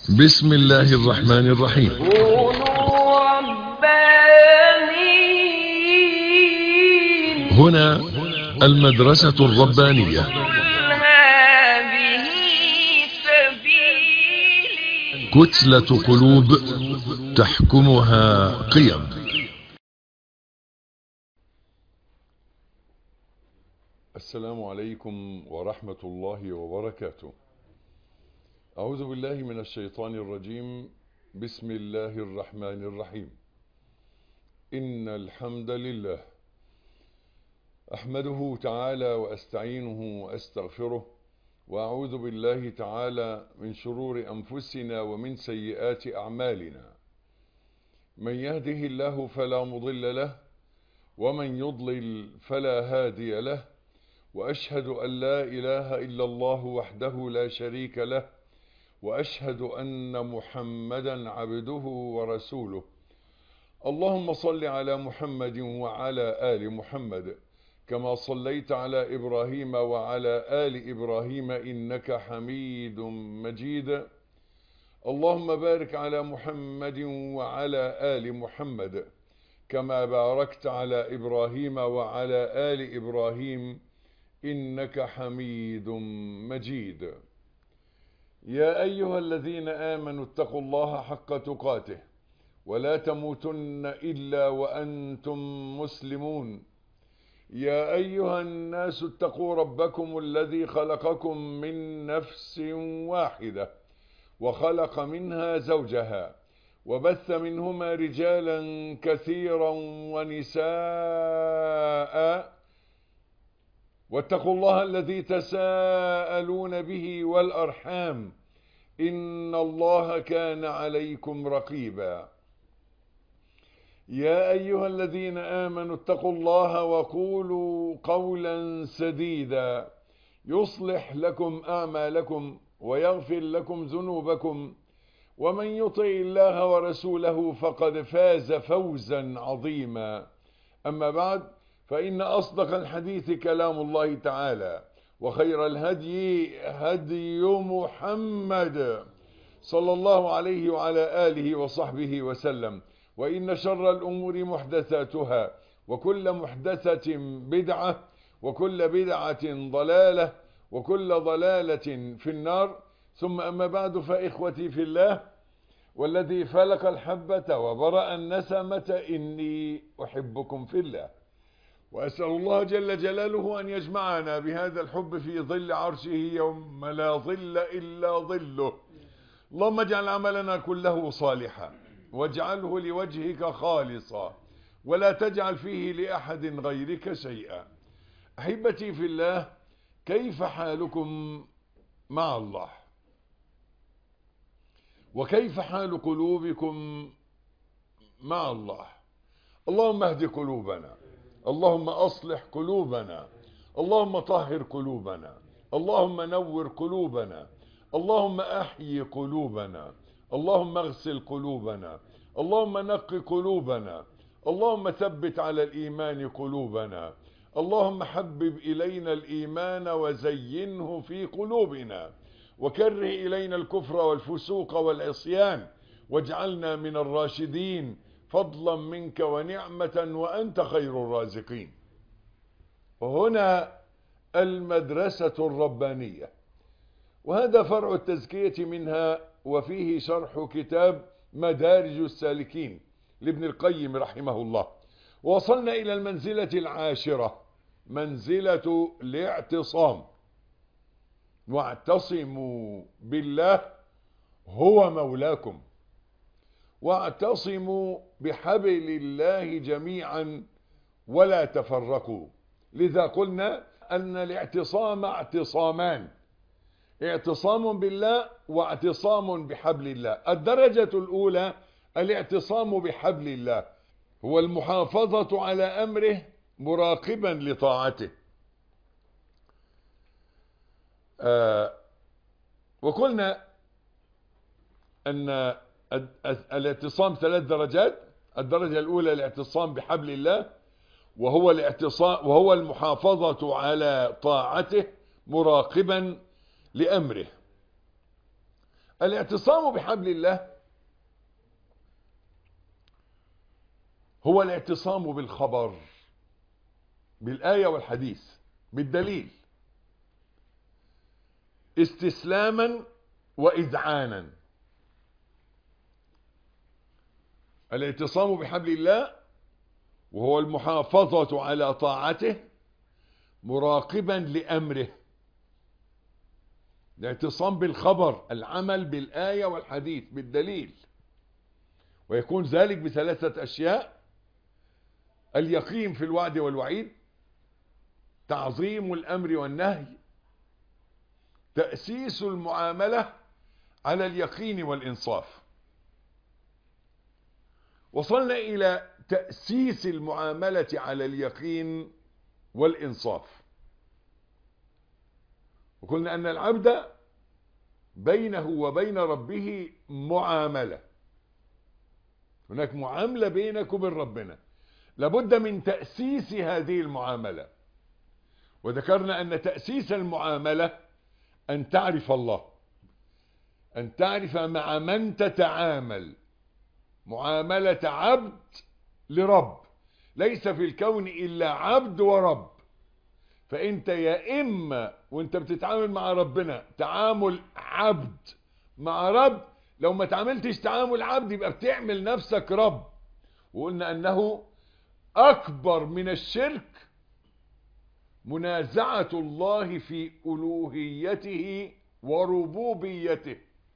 بسم الله الرحمن الرحيم كونوا ربانيين هنا المدرسة الربانية قل هذه سبيلي كتلة قلوب تحكمها قيم السلام عليكم ورحمة الله وبركاته أعوذ بالله من الشيطان الرجيم بسم الله الرحمن الرحيم إن الحمد لله أحمده تعالى وأستعينه وأستغفره وأعوذ بالله تعالى من شرور أنفسنا ومن سيئات أعمالنا من يهده الله فلا مضل له ومن يضلل فلا هادي له وأشهد أن لا إله إلا الله وحده لا شريك له وأشهد أن محمدا عبده ورسوله اللهم صل على محمد وعلى آل محمد كما صليت على إبراهيم وعلى آل إبراهيم إنك حميد مجيد اللهم بارك على محمد وعلى آل محمد كما باركت على إبراهيم وعلى آل إبراهيم إنك حميد مجيد يا أيها الذين آمنوا اتقوا الله حق تقاته ولا تموتن إلا وأنتم مسلمون يا أيها الناس اتقوا ربكم الذي خلقكم من نفس واحدة وخلق منها زوجها وبث منهما رجالا كثيرا ونساء واتقوا الله الذي تساءلون به والأرحام إن الله كان عليكم رقيبا يا أيها الذين آمنوا اتقوا الله وقولوا قولا سديدا يصلح لكم أعمالكم ويغفر لكم ذنوبكم ومن يطع الله ورسوله فقد فاز فوزا عظيما أما بعد فإن أصدق الحديث كلام الله تعالى وخير الهدي هدي محمد صلى الله عليه وعلى آله وصحبه وسلم وإن شر الأمور محدثاتها وكل محدثة بدعة وكل بدعة ضلالة وكل ضلالة في النار ثم أما بعد فإخوتي في الله والذي فلق الحبة وبرأ النسمة إني أحبكم في الله وأسأل الله جل جلاله أن يجمعنا بهذا الحب في ظل عرشه يوم لا ظل إلا ظله اللهم اجعل عملنا كله صالحا واجعله لوجهك خالصا ولا تجعل فيه لأحد غيرك شيئا أحبتي في الله كيف حالكم مع الله وكيف حال قلوبكم مع الله اللهم اهد قلوبنا اللهم أصلح قلوبنا اللهم طهر قلوبنا اللهم نور قلوبنا اللهم أحيي قلوبنا اللهم اغسل قلوبنا اللهم نق قلوبنا اللهم ثبت على الإيمان قلوبنا اللهم حبب إلينا الإيمان وزينه في قلوبنا وكره إلينا الكفر والفسوق والعصيان واجعلنا من الراشدين فضلا منك ونعمة وأنت خير الرازقين وهنا المدرسة الربانية وهذا فرع التزكية منها وفيه شرح كتاب مدارج السالكين لابن القيم رحمه الله وصلنا إلى المنزلة العاشرة منزلة الاعتصام واعتصموا بالله هو مولاكم واعتصموا بحبل الله جميعا ولا تفرقوا لذا قلنا أن الاعتصام اعتصامان اعتصام بالله واعتصام بحبل الله الدرجة الأولى الاعتصام بحبل الله هو المحافظة على أمره مراقبا لطاعته آه وقلنا أن الاعتصام ثلاث درجات الدرجة الأولى الاعتصام بحبل الله وهو الاعتصام وهو المحافظة على طاعته مراقبا لأمره الاعتصام بحبل الله هو الاعتصام بالخبر بالآية والحديث بالدليل استسلاما وإذعانا الاعتصام بحبل الله وهو المحافظة على طاعته مراقبا لأمره الاعتصام بالخبر العمل بالآية والحديث بالدليل ويكون ذلك بثلاثة أشياء اليقين في الوعد والوعيد تعظيم الأمر والنهي تأسيس المعاملة على اليقين والإنصاف وصلنا إلى تأسيس المعاملة على اليقين والإنصاف وقلنا أن العبد بينه وبين ربه معاملة هناك معاملة بينك وبين ربنا لابد من تأسيس هذه المعاملة وذكرنا أن تأسيس المعاملة أن تعرف الله أن تعرف مع من تتعامل معاملة عبد لرب ليس في الكون إلا عبد ورب فأنت يا إما وانت بتتعامل مع ربنا تعامل عبد مع رب لو ما تعاملتش تعامل عبد يبقى بتعمل نفسك رب وقلنا أنه أكبر من الشرك منازعة الله في ألوهيته وربوبيته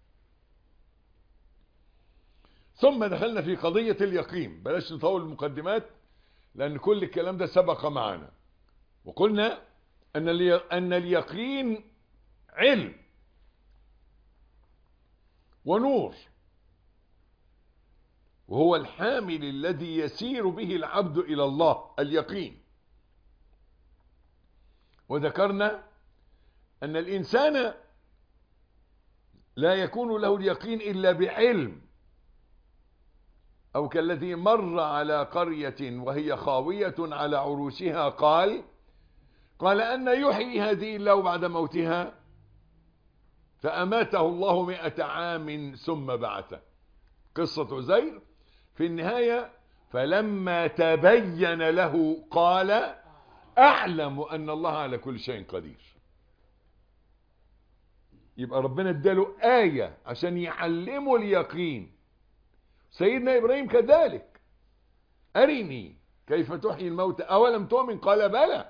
ثم دخلنا في قضية اليقين بلاش نطول المقدمات لأن كل الكلام ده سبق معنا وقلنا أن أن اليقين علم ونور وهو الحامل الذي يسير به العبد إلى الله اليقين وذكرنا أن الإنسان لا يكون له اليقين إلا بعلم أو كالذي مر على قرية وهي خاوية على عروشها قال قال أن يحيي هذه الله بعد موتها فأماته الله مئة عام ثم بعثه قصة زير في النهاية فلما تبين له قال أعلم أن الله على كل شيء قدير يبقى ربنا اداله آية عشان يعلمه اليقين سيدنا إبراهيم كذلك أرني كيف تحيي الموتى أولم تؤمن قال بلى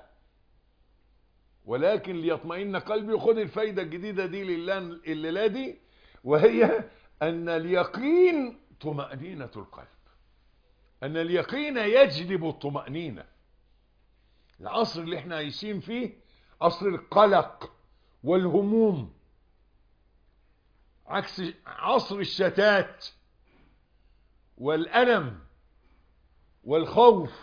ولكن ليطمئن قلبي وخد الفايدة الجديدة دي لله الليلة دي وهي أن اليقين طمأنينة القلب أن اليقين يجلب الطمأنينة العصر اللي احنا عايشين فيه عصر القلق والهموم عكس عصر الشتات والألم والخوف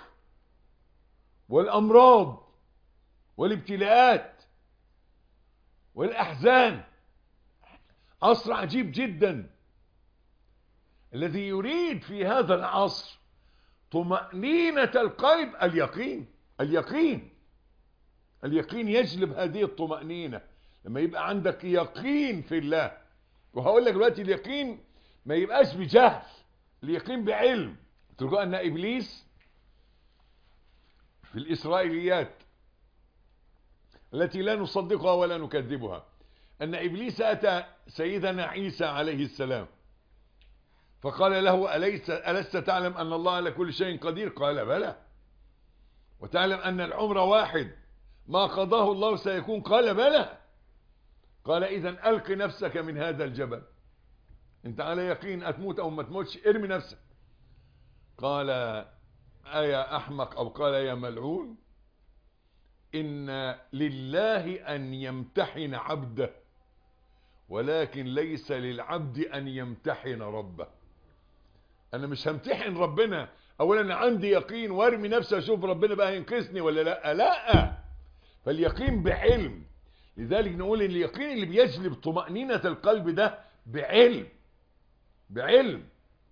والأمراض والابتلاءات والأحزان عصر عجيب جدا الذي يريد في هذا العصر طمأنينة القلب اليقين اليقين اليقين يجلب هذه الطمأنينة لما يبقى عندك يقين في الله وهقول لك دلوقتي اليقين ما يبقاش بجهل اليقين بعلم تلقوا أن إبليس في الإسرائيليات التي لا نصدقها ولا نكذبها أن إبليس أتى سيدنا عيسى عليه السلام فقال له أليس ألست تعلم أن الله على كل شيء قدير قال بلى وتعلم أن العمر واحد ما قضاه الله سيكون قال بلى قال إذا ألق نفسك من هذا الجبل انت على يقين أتموت أو ما تموتش ارمي نفسك قال أيا أحمق أو قال يا ملعون إن لله أن يمتحن عبده ولكن ليس للعبد أن يمتحن ربه أنا مش همتحن ربنا أولا عندي يقين وارمي نفسي أشوف ربنا بقى ينقذني ولا لا لا فاليقين بعلم لذلك نقول اليقين اللي بيجلب طمأنينة القلب ده بعلم بعلم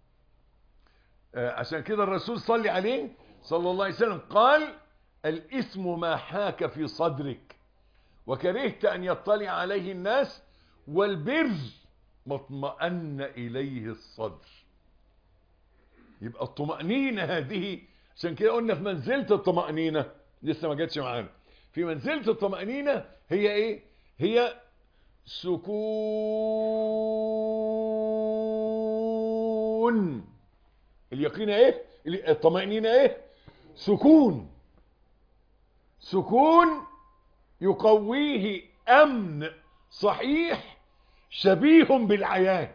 آه عشان كده الرسول صلي عليه صلى الله عليه وسلم قال الاسم ما حاك في صدرك وكرهت أن يطلع عليه الناس والبر ما اطمأن إليه الصدر يبقى الطمأنينة هذه عشان كده قلنا في منزلة الطمأنينة لسه ما جاتش معانا في منزلة الطمأنينة هي ايه هي سكون اليقين ايه الطمأنينة ايه سكون سكون يقويه امن صحيح شبيه بالعيان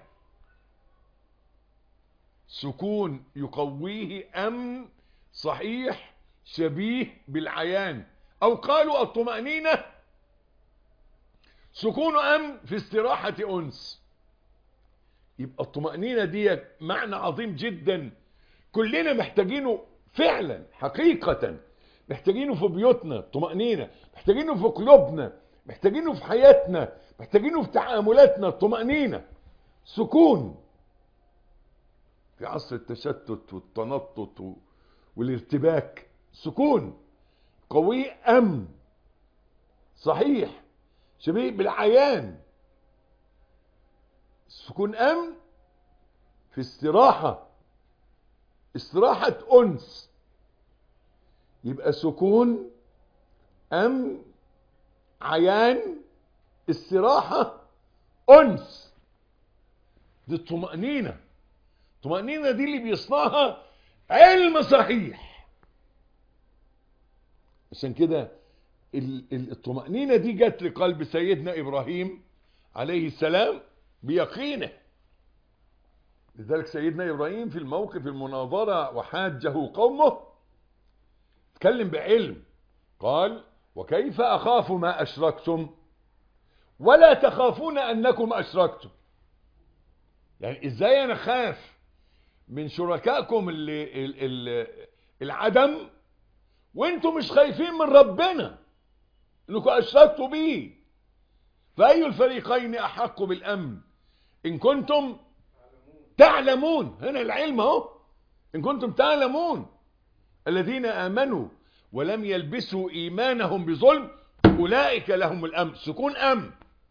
سكون يقويه امن صحيح شبيه بالعيان او قالوا الطمأنينة سكون امن في استراحة انس يبقى الطمأنينة دي معنى عظيم جدا كلنا محتاجينه فعلا حقيقة محتاجينه في بيوتنا الطمأنينة محتاجينه في قلوبنا محتاجينه في حياتنا محتاجينه في تعاملاتنا الطمأنينة سكون في عصر التشتت والتنطط والارتباك سكون قوي امن صحيح شبيه بالعيان سكون امن في استراحة استراحة انس يبقى سكون امن عيان استراحة انس دي الطمأنينة الطمأنينة دي اللي بيصنعها علم صحيح عشان كده الطمأنينة دي جت لقلب سيدنا إبراهيم عليه السلام بيقينه لذلك سيدنا إبراهيم في الموقف المناظرة وحاجه قومه تكلم بعلم قال وكيف أخاف ما أشركتم ولا تخافون أنكم أشركتم يعني إزاي أنا خاف من شركائكم اللي اللي العدم وانتم مش خايفين من ربنا انكم اشركتوا بيه فاي الفريقين احق بالامن ان كنتم تعلمون هنا العلم اهو ان كنتم تعلمون الذين امنوا ولم يلبسوا ايمانهم بظلم اولئك لهم الامن سكون امن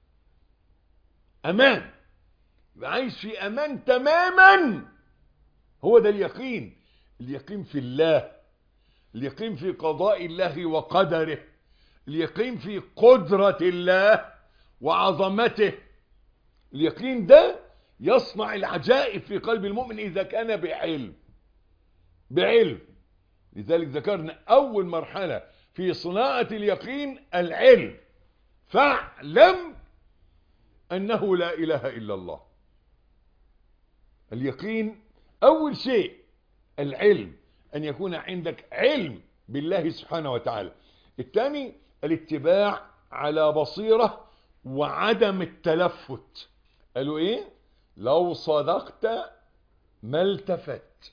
امان عايش في امان تماما هو ده اليقين اليقين في الله اليقين في قضاء الله وقدره اليقين في قدرة الله وعظمته اليقين ده يصنع العجائب في قلب المؤمن إذا كان بعلم بعلم لذلك ذكرنا أول مرحلة في صناعة اليقين العلم فاعلم أنه لا إله إلا الله اليقين أول شيء العلم أن يكون عندك علم بالله سبحانه وتعالى الثاني الاتباع على بصيرة وعدم التلفت قالوا ايه لو صدقت ما التفت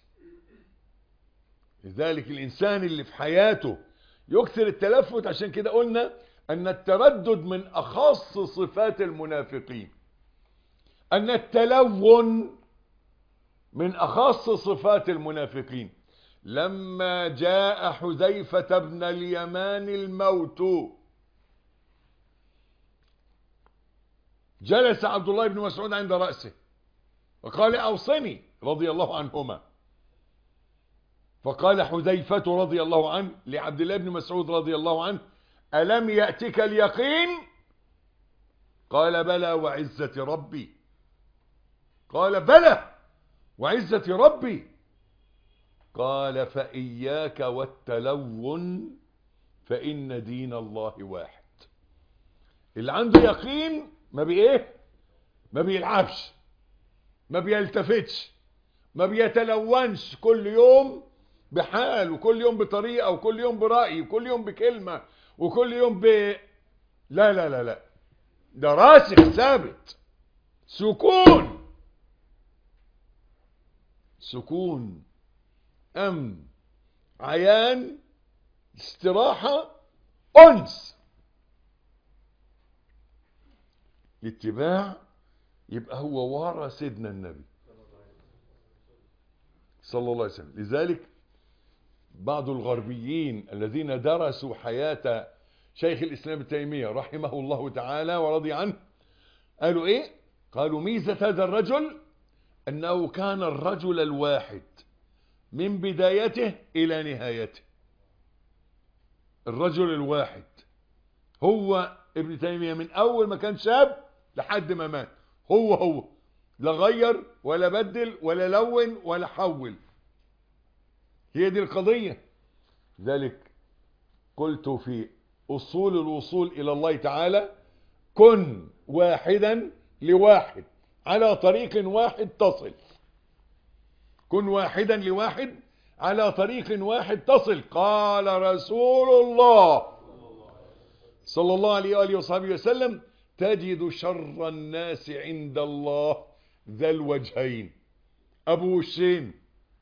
لذلك الانسان اللي في حياته يكثر التلفت عشان كده قلنا ان التردد من اخص صفات المنافقين ان التلون من اخص صفات المنافقين لما جاء حذيفة بن اليمان الموت جلس عبد الله بن مسعود عند رأسه وقال أوصني رضي الله عنهما فقال حذيفة رضي الله عنه لعبد الله بن مسعود رضي الله عنه ألم يأتك اليقين قال بلى وعزة ربي قال بلى وعزة ربي قال فإياك والتلون فإن دين الله واحد اللي عنده يقين ما بإيه ما بيلعبش ما بيلتفتش ما بيتلونش كل يوم بحال وكل يوم بطريقة وكل يوم برأي وكل يوم بكلمة وكل يوم ب لا لا لا لا ده راسخ ثابت سكون سكون امن عيان استراحة انس الاتباع يبقى هو ورا سيدنا النبي صلى الله عليه وسلم لذلك بعض الغربيين الذين درسوا حياة شيخ الإسلام ابن تيمية رحمه الله تعالى ورضي عنه قالوا إيه قالوا ميزة هذا الرجل أنه كان الرجل الواحد من بدايته إلى نهايته الرجل الواحد هو ابن تيمية من أول ما كان شاب لحد ما مات هو هو لا غير ولا بدل ولا لون ولا حول هي دي القضية ذلك قلت في أصول الوصول إلى الله تعالى كن واحدا لواحد على طريق واحد تصل كن واحدا لواحد على طريق واحد تصل قال رسول الله صلى الله عليه وآله وصحبه وسلم تجد شر الناس عند الله ذا الوجهين أبو وشين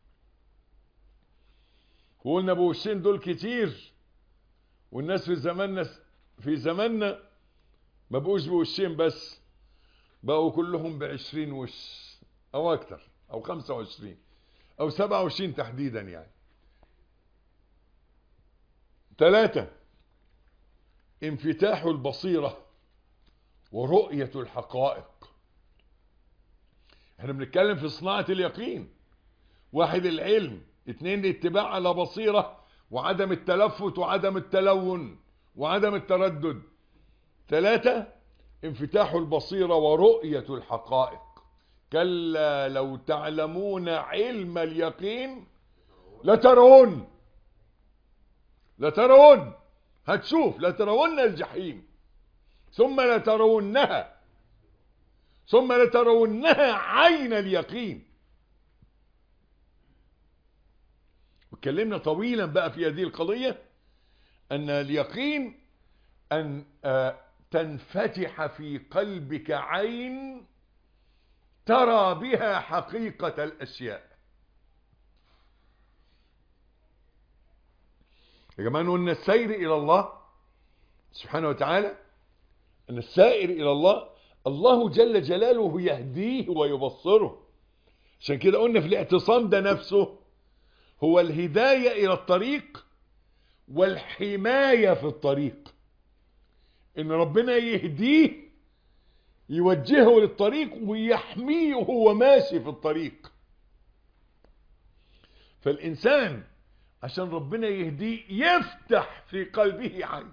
وقلنا أبو وشين دول كتير والناس في زماننا في زماننا ما بقوش بوشين بس بقوا كلهم بعشرين وش أو أكتر أو خمسة وعشرين أو سبعة وعشرين تحديدا يعني ثلاثة انفتاح البصيرة ورؤية الحقائق احنا بنتكلم في صناعة اليقين واحد العلم اتنين الاتباع على بصيرة وعدم التلفت وعدم التلون وعدم التردد ثلاثة انفتاح البصيرة ورؤية الحقائق كلا لو تعلمون علم اليقين لترون لترون هتشوف لترون الجحيم ثم لترونها ثم لترونها عين اليقين واتكلمنا طويلا بقى في هذه القضية أن اليقين أن تنفتح في قلبك عين ترى بها حقيقة الأشياء يا جماعة أن السير إلى الله سبحانه وتعالى أن السائر إلى الله الله جل جلاله يهديه ويبصره عشان كده قلنا في الاعتصام ده نفسه هو الهداية إلى الطريق والحماية في الطريق إن ربنا يهديه يوجهه للطريق ويحميه وهو ماشي في الطريق فالإنسان عشان ربنا يهديه يفتح في قلبه عين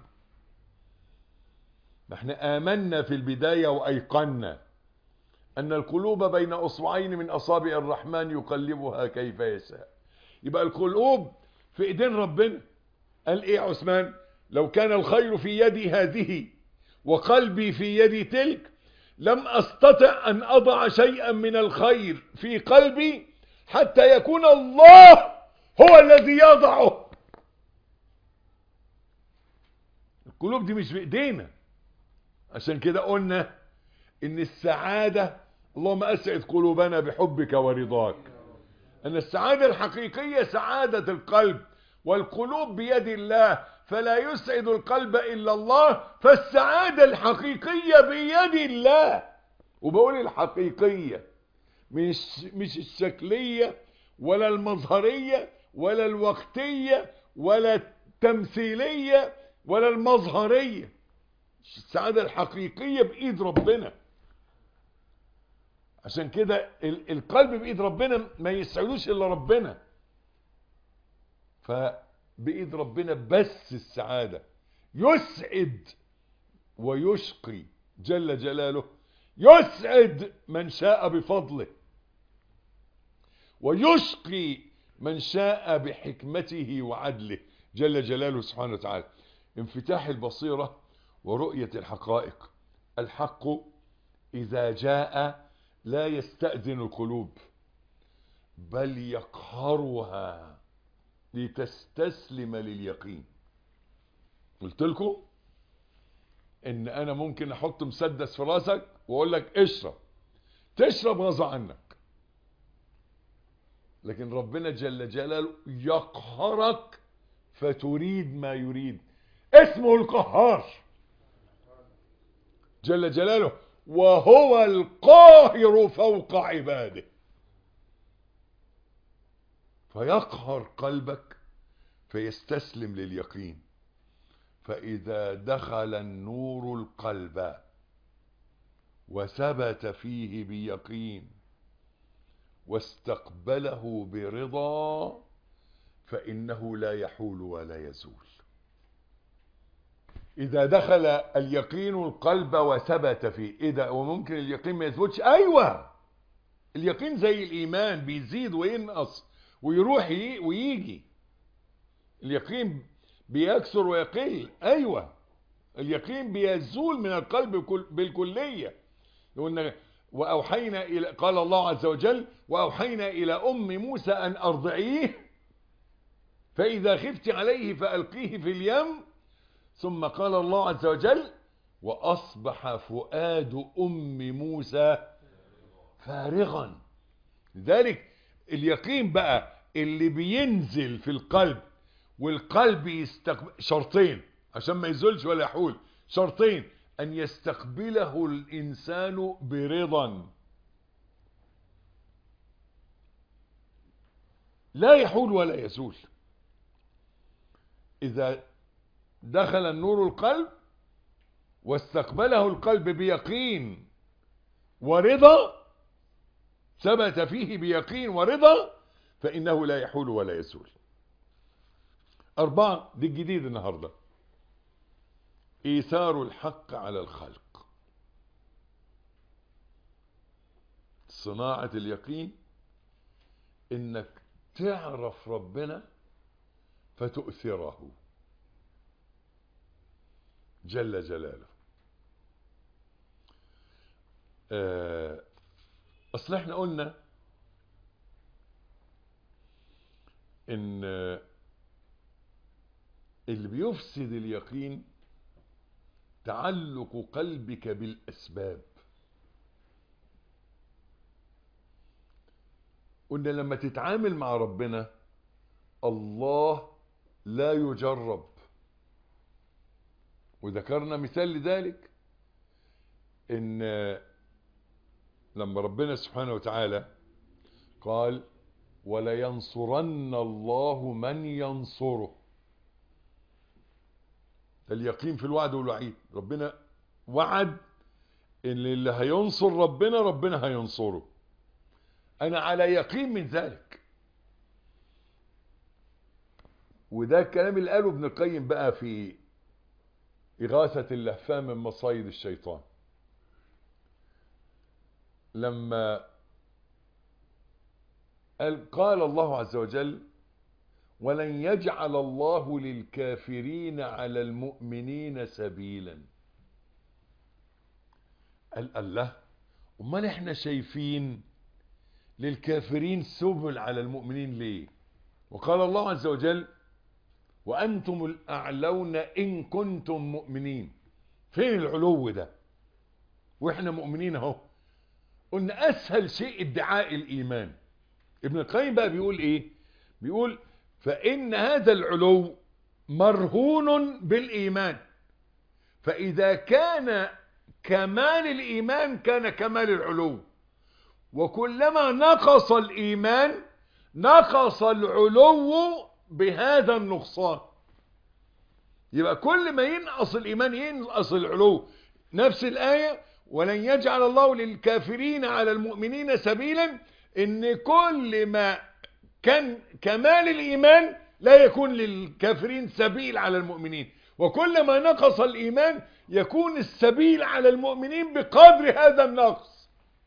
احنا آمنا في البداية وأيقنا أن القلوب بين أصبعين من أصابع الرحمن يقلبها كيف يشاء يبقى القلوب في ايدين ربنا قال ايه عثمان لو كان الخير في يدي هذه وقلبي في يدي تلك لم استطع ان اضع شيئا من الخير في قلبي حتى يكون الله هو الذي يضعه القلوب دي مش بايدينا عشان كده قلنا ان السعادة اللهم اسعد قلوبنا بحبك ورضاك ان السعادة الحقيقية سعادة القلب والقلوب بيد الله فلا يسعد القلب الا الله فالسعادة الحقيقية بيد الله وبقول الحقيقية مش, مش الشكلية ولا المظهرية ولا الوقتية ولا التمثيلية ولا المظهرية السعادة الحقيقية بإيد ربنا عشان كده القلب بإيد ربنا ما يسعدوش إلا ربنا فبإيد ربنا بس السعادة يسعد ويشقي جل جلاله يسعد من شاء بفضله ويشقي من شاء بحكمته وعدله جل جلاله سبحانه وتعالى انفتاح البصيرة ورؤية الحقائق الحق إذا جاء لا يستأذن القلوب بل يقهرها لتستسلم لليقين قلت لكم ان انا ممكن احط مسدس في راسك واقول لك اشرب تشرب غصب عنك لكن ربنا جل جلاله يقهرك فتريد ما يريد اسمه القهار جل جلاله وهو القاهر فوق عباده فيقهر قلبك فيستسلم لليقين فإذا دخل النور القلب وثبت فيه بيقين واستقبله برضا فإنه لا يحول ولا يزول إذا دخل اليقين القلب وثبت فيه إيه ده وممكن اليقين ما يثبتش أيوة اليقين زي الإيمان بيزيد وينقص ويروح ي- ويجي اليقين بيكثر ويقل أيوة اليقين بيزول من القلب بكل- بالكلية يقولنا وأوحينا إلى قال الله عز وجل وأوحينا إلى أم موسى أن أرضعيه فإذا خفت عليه فألقيه في اليم ثم قال الله عز وجل وأصبح فؤاد أم موسى فارغا لذلك اليقين بقى اللي بينزل في القلب والقلب يستقبل شرطين عشان ما يزولش ولا يحول شرطين أن يستقبله الإنسان برضا لا يحول ولا يزول إذا دخل النور القلب واستقبله القلب بيقين ورضا ثبت فيه بيقين ورضا فإنه لا يحول ولا يزول أربعة دي الجديد النهاردة إيثار الحق على الخلق صناعة اليقين إنك تعرف ربنا فتؤثره جل جلاله آه، اصل احنا قلنا ان آه، اللي بيفسد اليقين تعلق قلبك بالاسباب قلنا لما تتعامل مع ربنا الله لا يجرب وذكرنا مثال لذلك ان لما ربنا سبحانه وتعالى قال ولينصرن الله من ينصره ده اليقين في الوعد والوعيد ربنا وعد ان اللي هينصر ربنا ربنا هينصره انا على يقين من ذلك وده الكلام اللي قاله ابن القيم بقى في إغاثة اللهفان من مصايد الشيطان لما قال, قال الله عز وجل ولن يجعل الله للكافرين على المؤمنين سبيلا قال الله امال احنا شايفين للكافرين سبل على المؤمنين ليه وقال الله عز وجل وأنتم الأعلون إن كنتم مؤمنين فين العلو ده وإحنا مؤمنين اهو قلنا أسهل شيء ادعاء الإيمان ابن القيم بقى بيقول إيه بيقول فإن هذا العلو مرهون بالإيمان فإذا كان كمال الإيمان كان كمال العلو وكلما نقص الإيمان نقص العلو بهذا النقصان يبقى كل ما ينقص الإيمان ينقص العلو نفس الآية ولن يجعل الله للكافرين على المؤمنين سبيلا إن كل ما كان كمال الإيمان لا يكون للكافرين سبيل على المؤمنين وكل ما نقص الإيمان يكون السبيل على المؤمنين بقدر هذا النقص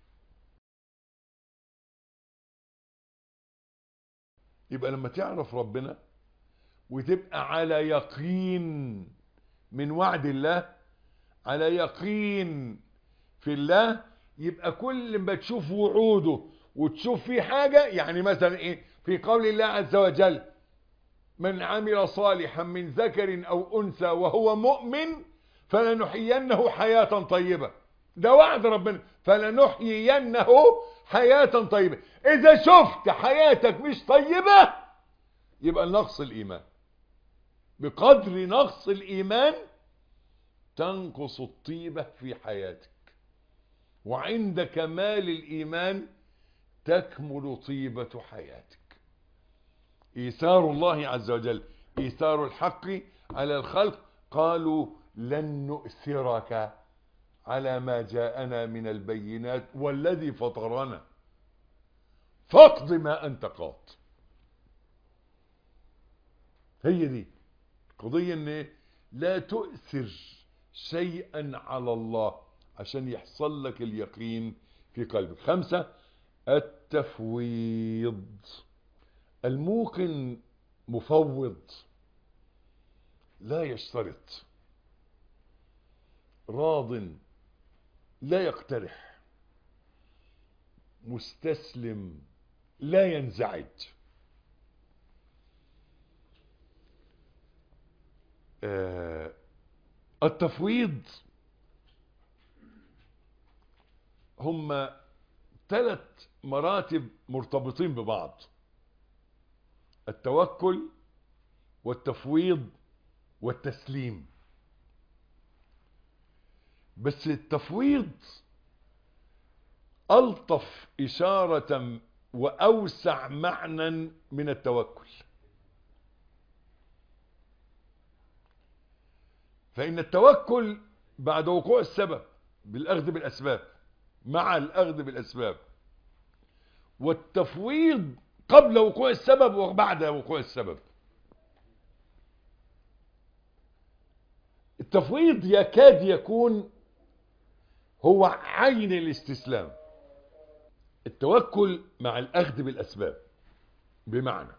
يبقى لما تعرف ربنا وتبقى على يقين من وعد الله على يقين في الله يبقى كل ما تشوف وعوده وتشوف فيه حاجة يعني مثلا ايه في قول الله عز وجل من عمل صالحا من ذكر او انثى وهو مؤمن فلنحيينه حياة طيبة ده وعد ربنا فلنحيينه حياة طيبة اذا شفت حياتك مش طيبة يبقى نقص الايمان بقدر نقص الايمان تنقص الطيبة في حياتك وعند كمال الايمان تكمل طيبة حياتك ايثار الله عز وجل ايثار الحق على الخلق قالوا لن نؤثرك على ما جاءنا من البينات والذي فطرنا فاقض ما أنت قاض هي دي قضية ان إيه؟ لا تؤثر شيئا على الله عشان يحصل لك اليقين في قلبك خمسة التفويض الموقن مفوض لا يشترط راض لا يقترح مستسلم لا ينزعج آه التفويض هم ثلاث مراتب مرتبطين ببعض التوكل والتفويض والتسليم بس التفويض ألطف إشارة وأوسع معنى من التوكل فإن التوكل بعد وقوع السبب بالأخذ بالأسباب مع الأخذ بالأسباب والتفويض قبل وقوع السبب وبعد وقوع السبب التفويض يكاد يكون هو عين الاستسلام التوكل مع الأخذ بالأسباب بمعنى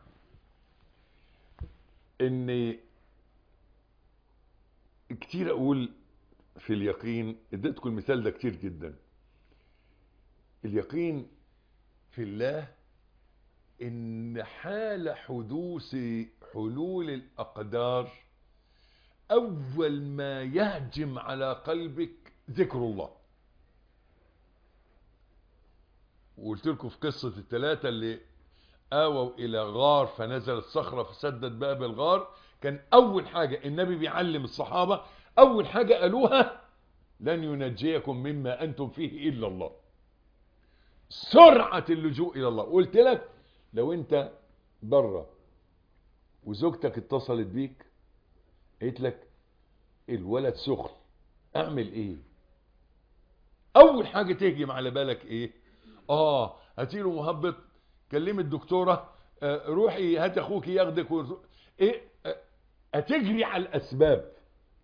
ان كتير اقول في اليقين اديتكم المثال ده كتير جدا اليقين في الله ان حال حدوث حلول الاقدار اول ما يهجم على قلبك ذكر الله وقلت لكم في قصة الثلاثة اللي آووا إلى غار فنزلت صخرة فسدت باب الغار كان أول حاجة النبي بيعلم الصحابة أول حاجة قالوها لن ينجيكم مما أنتم فيه إلا الله سرعة اللجوء إلى الله قلت لك لو أنت بره وزوجتك اتصلت بيك قلت لك الولد سخن أعمل إيه أول حاجة تهجم على بالك إيه اه هاتيله مهبط كلمي الدكتورة آه روحي هات اخوك ياخدك ورزق. ايه آه هتجري على الاسباب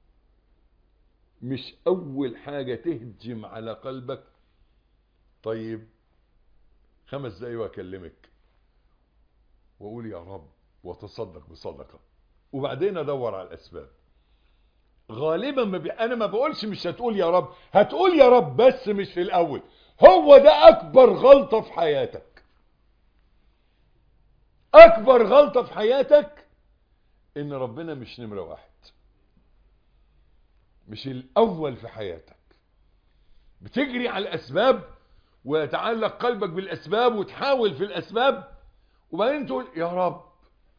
مش اول حاجة تهجم على قلبك طيب خمس دقايق واكلمك واقول يا رب وتصدق بصدقة وبعدين ادور على الاسباب غالبا ما بي... انا ما بقولش مش هتقول يا رب هتقول يا رب بس مش في الاول هو ده اكبر غلطة في حياتك اكبر غلطة في حياتك ان ربنا مش نمرة واحد مش الاول في حياتك بتجري على الاسباب ويتعلق قلبك بالاسباب وتحاول في الاسباب وبعدين تقول يا رب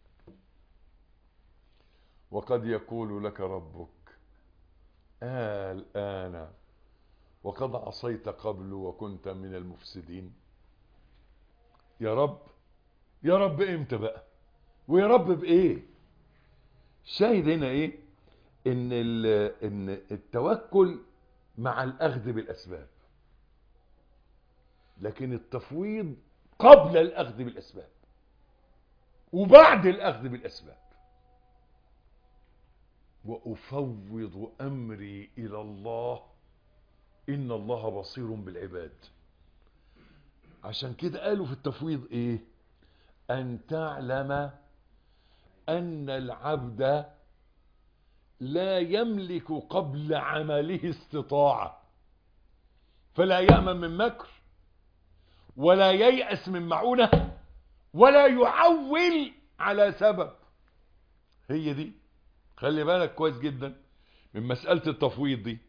وقد يقول لك ربك آه الآن وقد عصيت قبل وكنت من المفسدين يا رب يا رب امتى بقى ويا رب بايه شاهد هنا ايه ان ان التوكل مع الاخذ بالاسباب لكن التفويض قبل الاخذ بالاسباب وبعد الاخذ بالاسباب وافوض امري الى الله ان الله بصير بالعباد عشان كده قالوا في التفويض ايه ان تعلم ان العبد لا يملك قبل عمله استطاعة فلا يأمن من مكر ولا ييأس من معونة ولا يعول على سبب هي دي خلي بالك كويس جدا من مسألة التفويض دي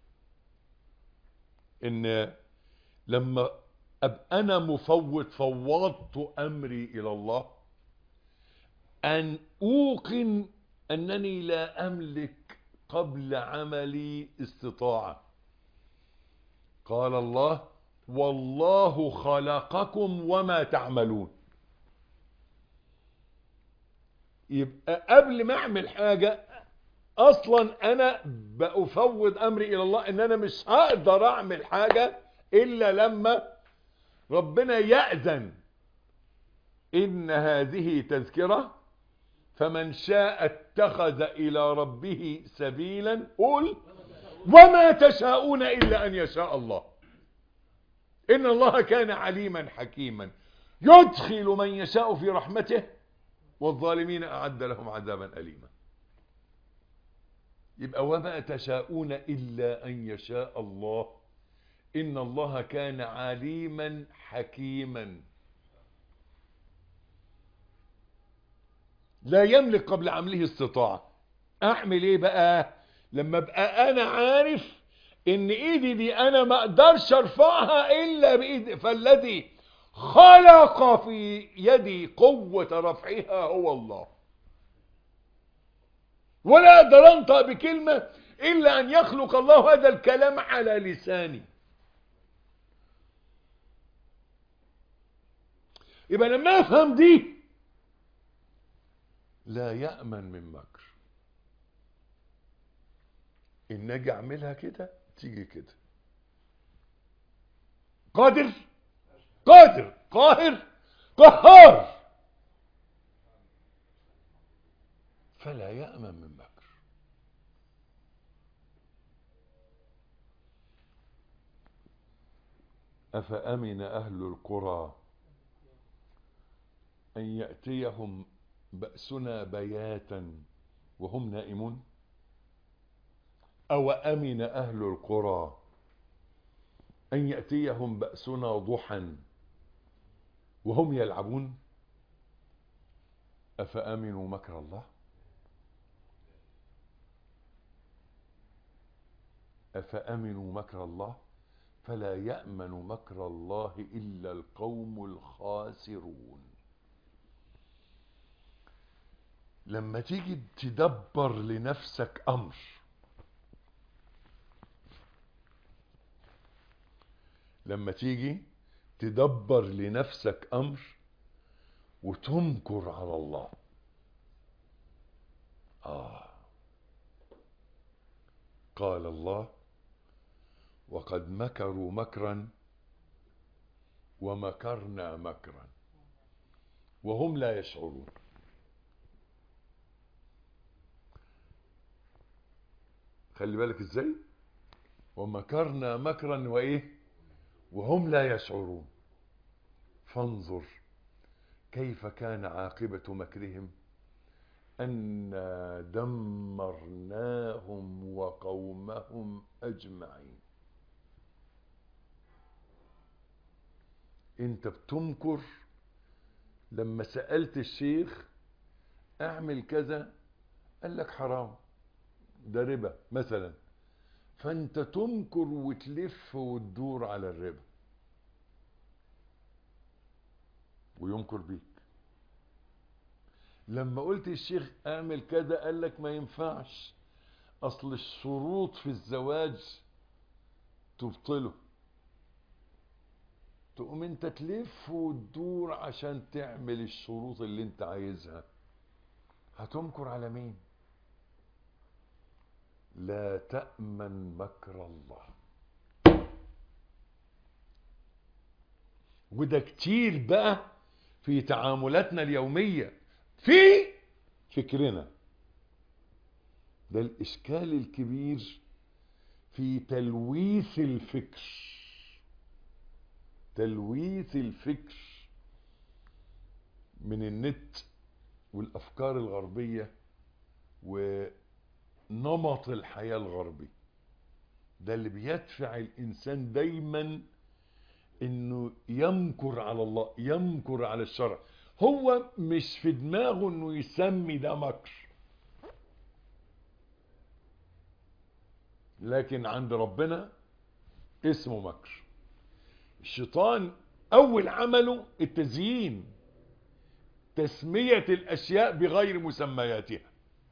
ان لما ابقى انا مفوض فوضت امري الى الله ان اوقن انني لا املك قبل عملي استطاعة قال الله والله خلقكم وما تعملون يبقى قبل ما اعمل حاجة اصلا انا بأفوض امري الى الله ان انا مش هقدر اعمل حاجة الا لما ربنا يأذن ان هذه تذكرة فمن شاء اتخذ الى ربه سبيلا قل وما تشاءون الا ان يشاء الله ان الله كان عليما حكيما يدخل من يشاء في رحمته والظالمين اعد لهم عذابا اليما يبقى وما تشاءون الا ان يشاء الله ان الله كان عليما حكيما لا يملك قبل عمله استطاعة اعمل ايه بقى لما ابقى انا عارف ان ايدي دي انا ما اقدرش ارفعها الا بايدي فالذي خلق في يدي قوة رفعها هو الله ولا اقدر انطق بكلمة الا ان يخلق الله هذا الكلام على لساني يبقى لما افهم دي لا يأمن من مكر ان اجي اعملها كده تيجي كده قادر قادر قاهر قهار فلا يأمن من مكر أفأمن أهل القرى أن يأتيهم بأسنا بياتا وهم نائمون أو أمن أهل القرى أن يأتيهم بأسنا ضحى وهم يلعبون أفأمنوا مكر الله أفأمنوا مكر الله فلا يأمن مكر الله إلا القوم الخاسرون لما تيجي تدبر لنفسك أمر لما تيجي تدبر لنفسك أمر وتنكر على الله آه قال الله وقد مكروا مكرا ومكرنا مكرا وهم لا يشعرون خلي بالك ازاي ومكرنا مكرا وايه وهم لا يشعرون فانظر كيف كان عاقبة مكرهم أنا دمرناهم وقومهم أجمعين انت بتمكر لما سألت الشيخ اعمل كذا قال لك حرام ده ربا مثلا فانت تمكر وتلف وتدور على الربا ويمكر بيك لما قلت الشيخ اعمل كذا قال لك ما ينفعش اصل الشروط في الزواج تبطله تقوم انت تلف وتدور عشان تعمل الشروط اللي انت عايزها هتمكر على مين لا تأمن مكر الله وده كتير بقى في تعاملاتنا اليومية في فكرنا ده الإشكال الكبير في تلويث الفكر تلويث الفكر من النت والأفكار الغربية ونمط الحياة الغربي ده اللي بيدفع الإنسان دايما انه يمكر على الله يمكر على الشرع هو مش في دماغه انه يسمي ده مكر لكن عند ربنا اسمه مكر الشيطان اول عمله التزيين تسمية الاشياء بغير مسمياتها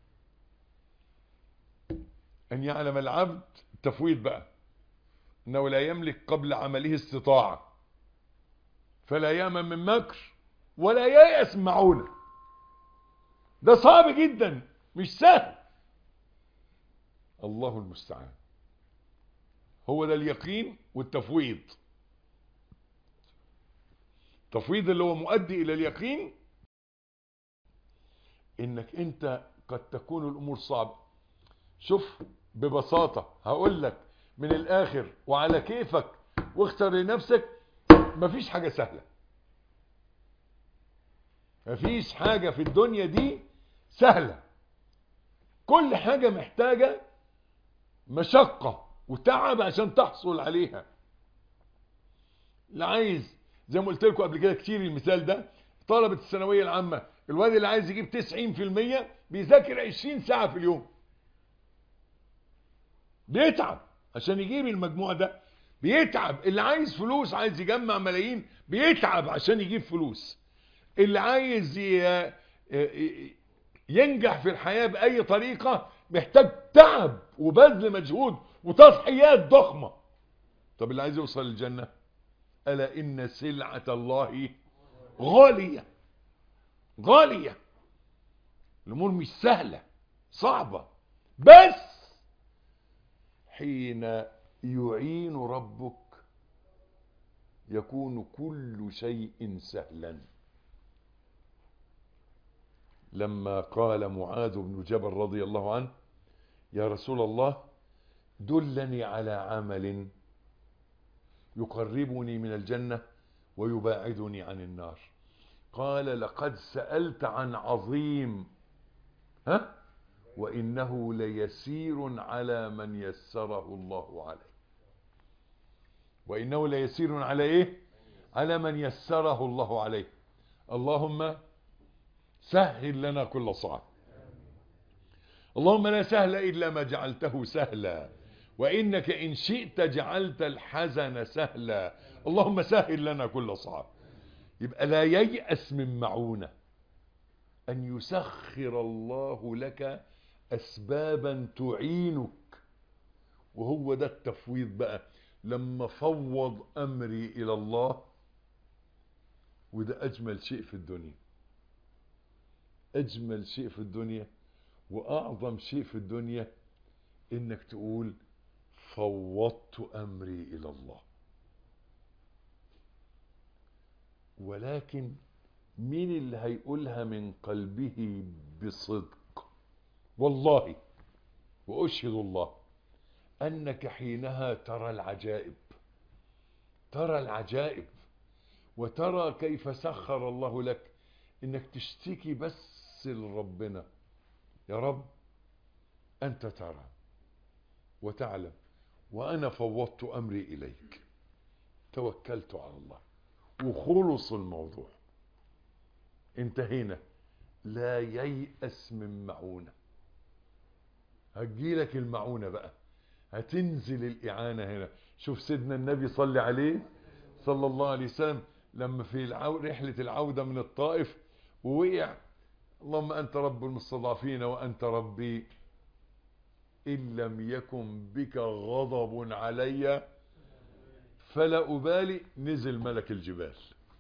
ان يعلم العبد التفويض بقى انه لا يملك قبل عمله استطاعة فلا يامن من مكر ولا ييأس معونه ده صعب جدا مش سهل الله المستعان هو ده اليقين والتفويض التفويض اللي هو مؤدي الى اليقين انك انت قد تكون الامور صعبة شوف ببساطة هقول لك من الاخر وعلى كيفك واختر لنفسك مفيش حاجة سهلة مفيش حاجة في الدنيا دي سهلة كل حاجة محتاجة مشقة وتعب عشان تحصل عليها اللي عايز زي ما قلت لكم قبل كده كتير المثال ده طلبة الثانوية العامة الواد اللي عايز يجيب 90% بيذاكر 20 ساعة في اليوم بيتعب عشان يجيب المجموع ده بيتعب اللي عايز فلوس عايز يجمع ملايين بيتعب عشان يجيب فلوس اللي عايز ي- ي- ينجح في الحياة بأي طريقة محتاج تعب وبذل مجهود وتضحيات ضخمة طب اللي عايز يوصل للجنة ألا إن سلعة الله غالية غالية الأمور مش سهلة صعبة بس حين يعين ربك يكون كل شيء سهلا لما قال معاذ بن جبل رضي الله عنه يا رسول الله دلني على عمل يقربني من الجنة ويباعدني عن النار قال لقد سألت عن عظيم ها وإنه ليسير على من يسره الله عليه وإنه ليسير على إيه على من يسره الله عليه اللهم سهل لنا كل صعب اللهم لا سهل إلا ما جعلته سهلا وإنك إن شئت جعلت الحزن سهلا اللهم سهل لنا كل صعب يبقى لا ييأس من معونة أن يسخر الله لك أسبابا تعينك وهو ده التفويض بقى لما فوض أمري إلى الله وده أجمل شيء في الدنيا أجمل شيء في الدنيا وأعظم شيء في الدنيا إنك تقول فوضت أمري إلى الله ولكن مين اللي هيقولها من قلبه بصدق والله وأشهد الله أنك حينها ترى العجائب ترى العجائب وترى كيف سخر الله لك انك تشتكي بس لربنا يا رب انت ترى وتعلم وانا فوضت امري اليك توكلت على الله وخلص الموضوع انتهينا لا ييأس من معونة هتجيلك المعونة بقى هتنزل الإعانة هنا شوف سيدنا النبي صلى عليه صلى الله عليه وسلم لما في العو... رحلة العودة من الطائف ووقع اللهم أنت رب المستضعفين وأنت ربي إن لم يكن بك غضب علي فلا أبالي نزل ملك الجبال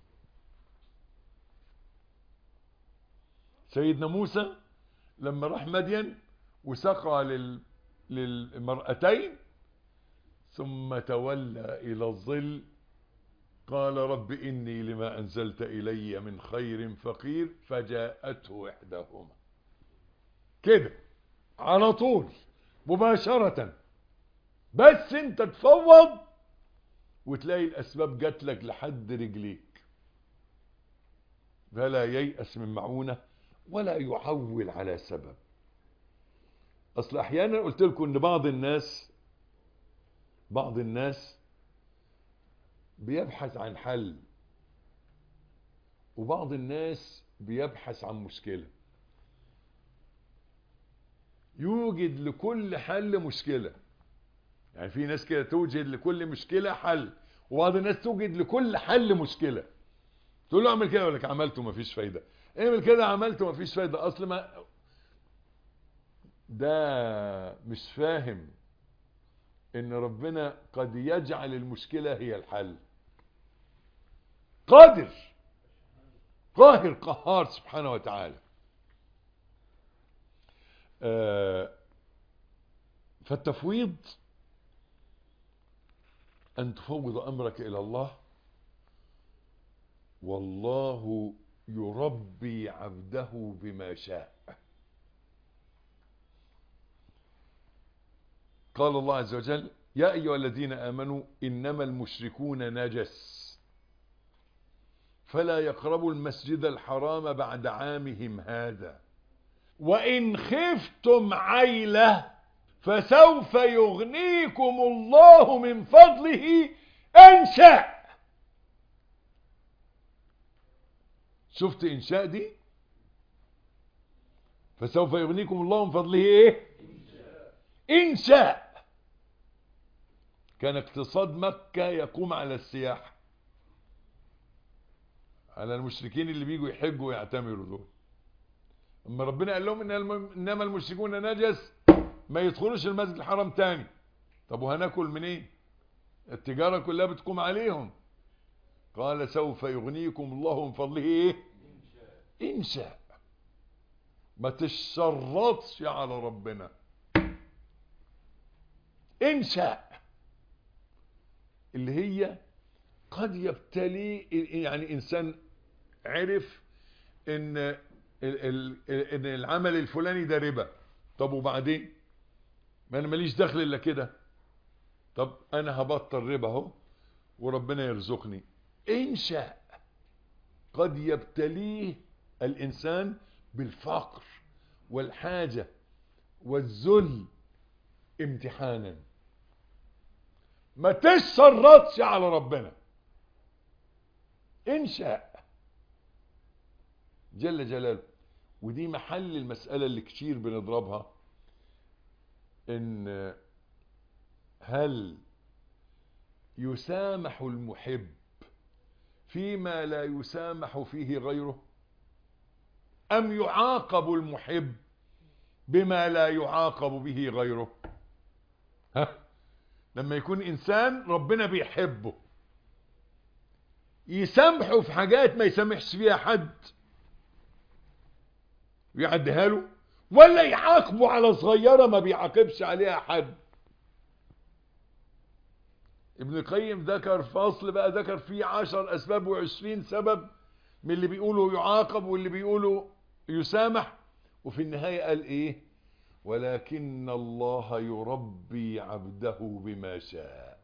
سيدنا موسى لما راح مدين وسقى لل... للمرأتين ثم تولى إلى الظل قال رب إني لما أنزلت إلي من خير فقير فجاءته إحداهما كده على طول مباشرة بس انت تفوض وتلاقي الأسباب جات لك لحد رجليك فلا ييأس من معونة ولا يعول على سبب أصل أحيانا قلت لكم أن بعض الناس بعض الناس بيبحث عن حل وبعض الناس بيبحث عن مشكلة يوجد لكل حل مشكلة يعني في ناس كده توجد لكل مشكلة حل وبعض الناس توجد لكل حل مشكلة تقول له اعمل كده يقول لك عملته مفيش فايدة اعمل كده عملته مفيش فايدة اصل ما ده مش فاهم ان ربنا قد يجعل المشكلة هي الحل قادر قاهر قهار سبحانه وتعالى آه فالتفويض أن تفوض أمرك إلى الله والله يربي عبده بما شاء قال الله عز وجل يا أيها الذين آمنوا إنما المشركون نجس فلا يقربوا المسجد الحرام بعد عامهم هذا وإن خفتم عيلة فسوف يغنيكم الله من فضله إن شاء شفت إنشاء دي فسوف يغنيكم الله من فضله إيه إن شاء كان اقتصاد مكة يقوم على السياحة على المشركين اللي بيجوا يحجوا ويعتمروا دول اما ربنا قال لهم إن الم- انما المشركون نجس ما يدخلوش المسجد الحرام تاني طب وهناكل منين إيه؟ التجارة كلها بتقوم عليهم قال سوف يغنيكم الله من فضله ايه ان شاء ما تشرطش على ربنا ان شاء اللي هي قد يبتلي يعني انسان عرف ان ال- ال- ان العمل الفلاني ده ربا طب وبعدين ما انا ماليش دخل الا كده طب انا هبطل ربا اهو وربنا يرزقني ان شاء قد يبتليه الانسان بالفقر والحاجة والذل امتحانا ما تشرطش على ربنا ان شاء جل جلاله ودي محل المسألة اللي كتير بنضربها ان هل يسامح المحب فيما لا يسامح فيه غيره ام يعاقب المحب بما لا يعاقب به غيره ها لما يكون انسان ربنا بيحبه يسامحه في حاجات ما يسامحش فيها حد ويعديها له ولا يعاقبه على صغيرة ما بيعاقبش عليها حد ابن القيم ذكر فصل بقى ذكر فيه عشر اسباب وعشرين سبب من اللي بيقولوا يعاقب واللي بيقولوا يسامح وفي النهاية قال ايه ولكن الله يربي عبده بما شاء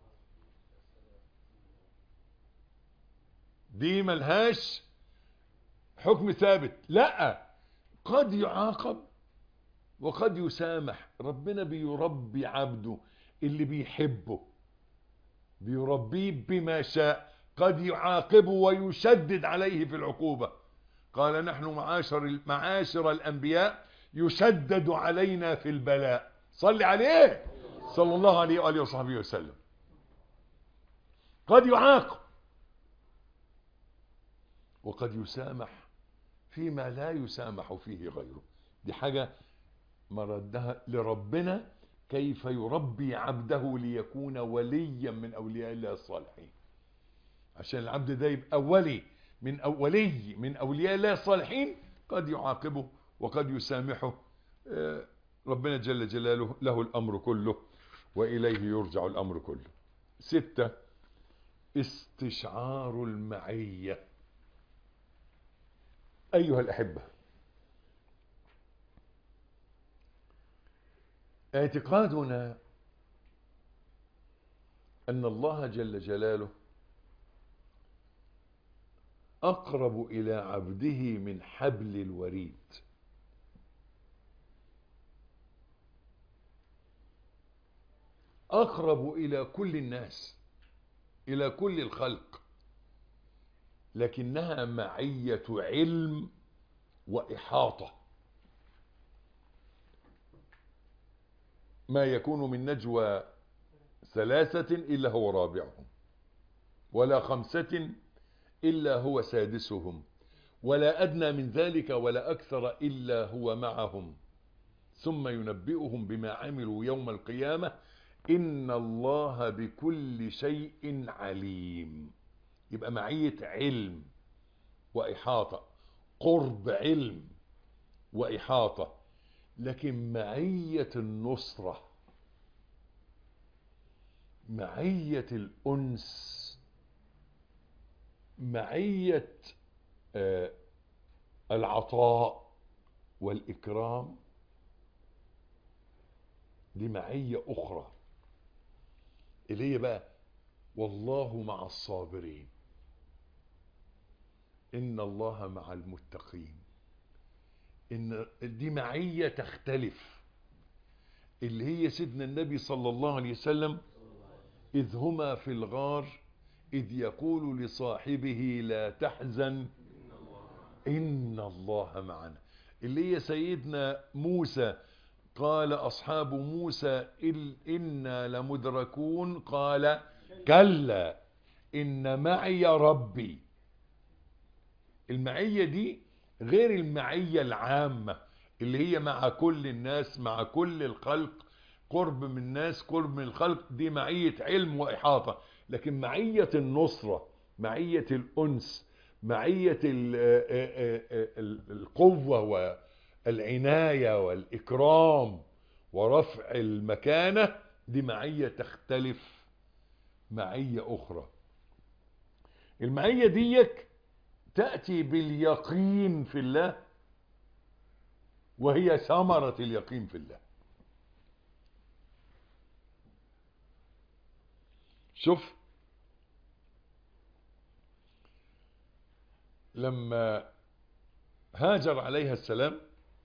دي ملهاش حكم ثابت لا قد يعاقب وقد يسامح ربنا بيربي عبده اللي بيحبه بيربيه بما شاء قد يعاقبه ويشدد عليه في العقوبة قال نحن معاشر معاشر الأنبياء يشدد علينا في البلاء صل عليه صلى الله عليه وآله وصحبه وسلم قد يعاقب وقد يسامح فيما لا يسامح فيه غيره دي حاجة مردها لربنا كيف يربي عبده ليكون وليا من أولياء الله الصالحين عشان العبد ده يبقى ولي من أولي من أولياء الله الصالحين قد يعاقبه وقد يسامحه آه، ربنا جل جلاله له الأمر كله وإليه يرجع الأمر كله ستة استشعار المعية أيها الأحبة اعتقادنا أن الله جل جلاله أقرب إلى عبده من حبل الوريد أقرب إلى كل الناس إلى كل الخلق لكنها معية علم وإحاطة ما يكون من نجوى ثلاثة إلا هو رابعهم ولا خمسة إلا هو سادسهم ولا أدنى من ذلك ولا أكثر إلا هو معهم ثم ينبئهم بما عملوا يوم القيامة إن الله بكل شيء عليم يبقى معية علم وإحاطة قرب علم وإحاطة لكن معية النصرة معية الأنس معية آه، العطاء والإكرام دي معية أخرى اللي هي بقى والله مع الصابرين إن الله مع المتقين إن دي معية تختلف اللي هي سيدنا النبي صلى الله عليه وسلم إذ هما في الغار إذ يقول لصاحبه لا تحزن إن الله معنا اللي هي سيدنا موسى قال أصحاب موسى إل إنا لمدركون قال كلا إن معي ربي المعية دي غير المعية العامة اللي هي مع كل الناس مع كل الخلق قرب من الناس قرب من الخلق دي معية علم وإحاطة لكن معية النصرة معية الأنس معية ال- آه، آه، آه، القوة والعناية والإكرام ورفع المكانة دي معية تختلف معية أخرى المعية ديك تأتي باليقين في الله وهي ثمرة اليقين في الله شوف لما هاجر عليها السلام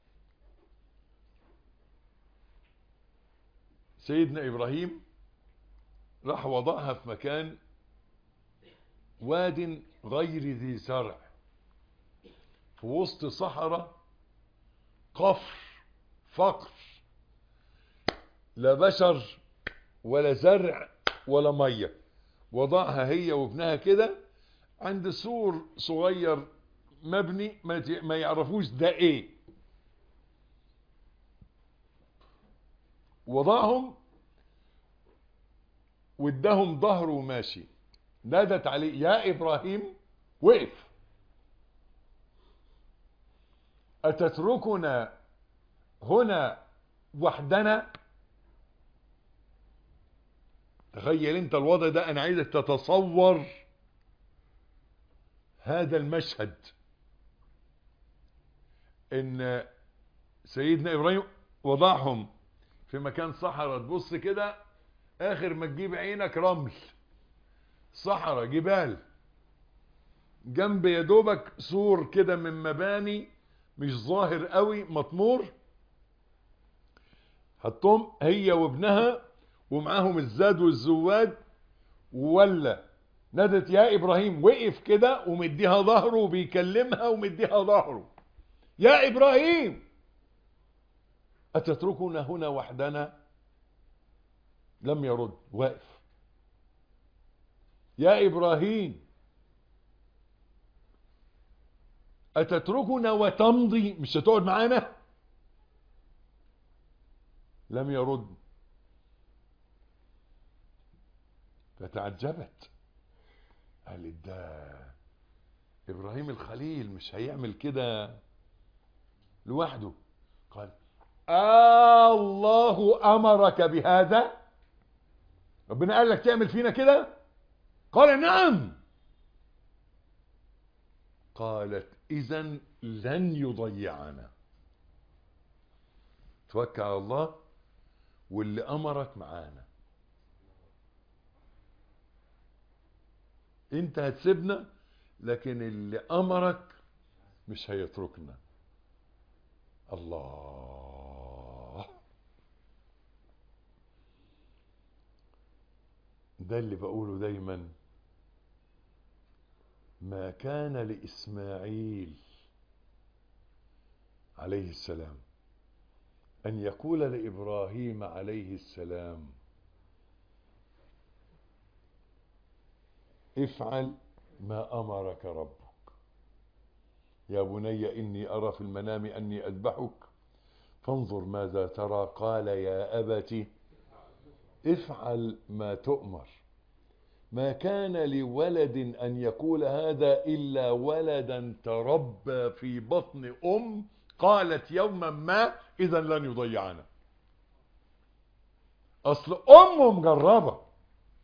سيدنا إبراهيم راح وضعها في مكان واد غير ذي زرع في وسط صحراء قفر فقر لا بشر ولا زرع ولا ميه وضعها هي وابنها كده عند سور صغير مبني ما ت- ما يعرفوش ده ايه وضعهم واداهم ظهره وماشي نادت عليه يا ابراهيم وقف اتتركنا هنا وحدنا تخيل انت الوضع ده انا عايزك تتصور هذا المشهد ان سيدنا ابراهيم وضعهم في مكان صحراء تبص كده اخر ما تجيب عينك رمل صحراء جبال جنب يا دوبك سور كده من مباني مش ظاهر قوي مطمور حطهم هي وابنها ومعاهم الزاد والزواد ولا نادت يا ابراهيم وقف كده ومديها ظهره وبيكلمها ومديها ظهره يا ابراهيم اتتركنا هنا وحدنا لم يرد واقف يا ابراهيم اتتركنا وتمضي مش هتقعد معانا لم يرد فتعجبت قالت ده ابراهيم الخليل مش هيعمل كده لوحده قال آه الله امرك بهذا ربنا قال لك تعمل فينا كده قال نعم قالت اذا لن يضيعنا توكل على الله واللي امرك معانا انت هتسيبنا لكن اللي امرك مش هيتركنا الله ده اللي بقوله دايما ما كان لاسماعيل عليه السلام ان يقول لابراهيم عليه السلام افعل ما امرك ربك يا بني اني ارى في المنام اني اذبحك فانظر ماذا ترى قال يا ابت افعل ما تؤمر ما كان لولد ان يقول هذا الا ولدا تربى في بطن ام قالت يوما ما اذا لن يضيعنا اصل امه مجربه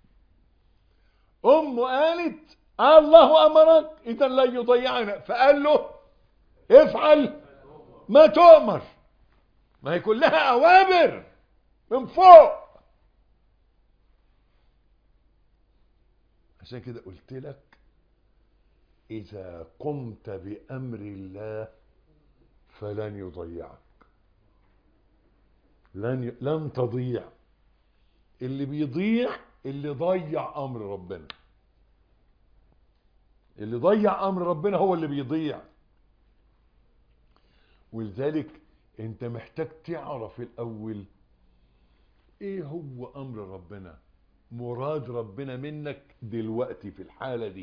امه قالت الله امرك اذا لن يضيعنا فقال له افعل ما تؤمر ما هي كلها اوامر من فوق عشان كده قلت لك اذا قمت بامر الله فلن يضيعك لن ي... لن تضيع اللي بيضيع اللي ضيع امر ربنا اللي ضيع امر ربنا هو اللي بيضيع ولذلك انت محتاج تعرف الاول ايه هو امر ربنا مراد ربنا منك دلوقتي في الحالة دي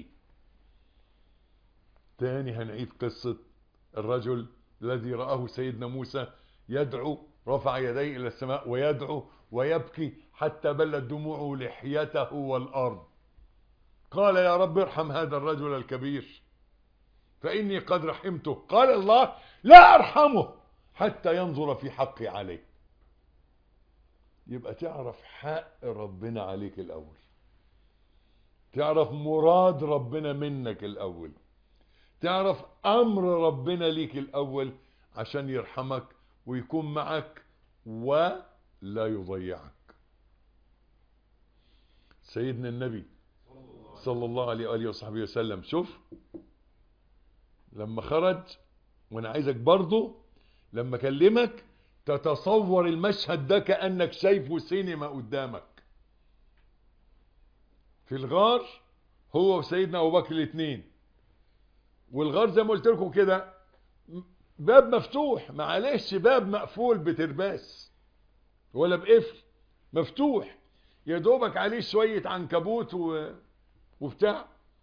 تاني هنعيد قصة الرجل الذي رآه سيدنا موسى يدعو رفع يديه إلى السماء ويدعو ويبكي حتى بلت دموعه لحيته والأرض قال يا رب ارحم هذا الرجل الكبير فإني قد رحمته قال الله لا أرحمه حتى ينظر في حقي عليه يبقى تعرف حق ربنا عليك الأول تعرف مراد ربنا منك الأول تعرف أمر ربنا ليك الأول عشان يرحمك ويكون معك ولا يضيعك سيدنا النبي صلى الله عليه وآله وصحبه وسلم شوف لما خرج وانا عايزك برضو لما اكلمك تتصور المشهد ده كأنك شايفه سينما قدامك في الغار هو وسيدنا ابو بكر الاثنين والغار زي ما قلت لكم كده باب مفتوح معلش باب مقفول بترباس ولا بقفل مفتوح يا دوبك عليه شوية عنكبوت و... وبتاع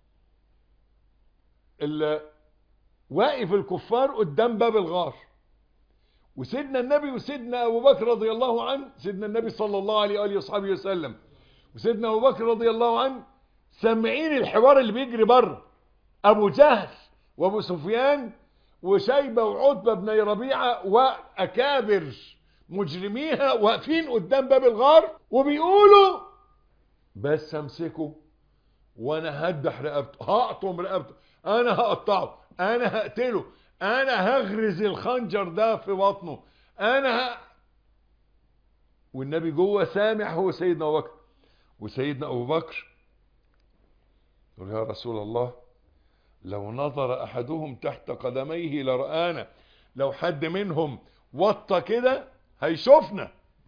ال... واقف الكفار قدام باب الغار وسيدنا النبي وسيدنا ابو بكر رضي الله عنه سيدنا النبي صلى الله عليه واله وصحبه وسلم وسيدنا ابو بكر رضي الله عنه سامعين الحوار اللي بيجري بره ابو جهل وابو سفيان وشيبه وعتبه بن ربيعه واكابر مجرميها واقفين قدام باب الغار وبيقولوا بس امسكه وانا هدح رقبته هقطم رقبته انا هقطعه انا هقتله انا هغرز الخنجر ده في بطنه انا ه... والنبي جوه سامع هو سيدنا ابو بكر وسيدنا ابو بكر يقول يا رسول الله لو نظر احدهم تحت قدميه لرآنا لو حد منهم وطى كده هيشوفنا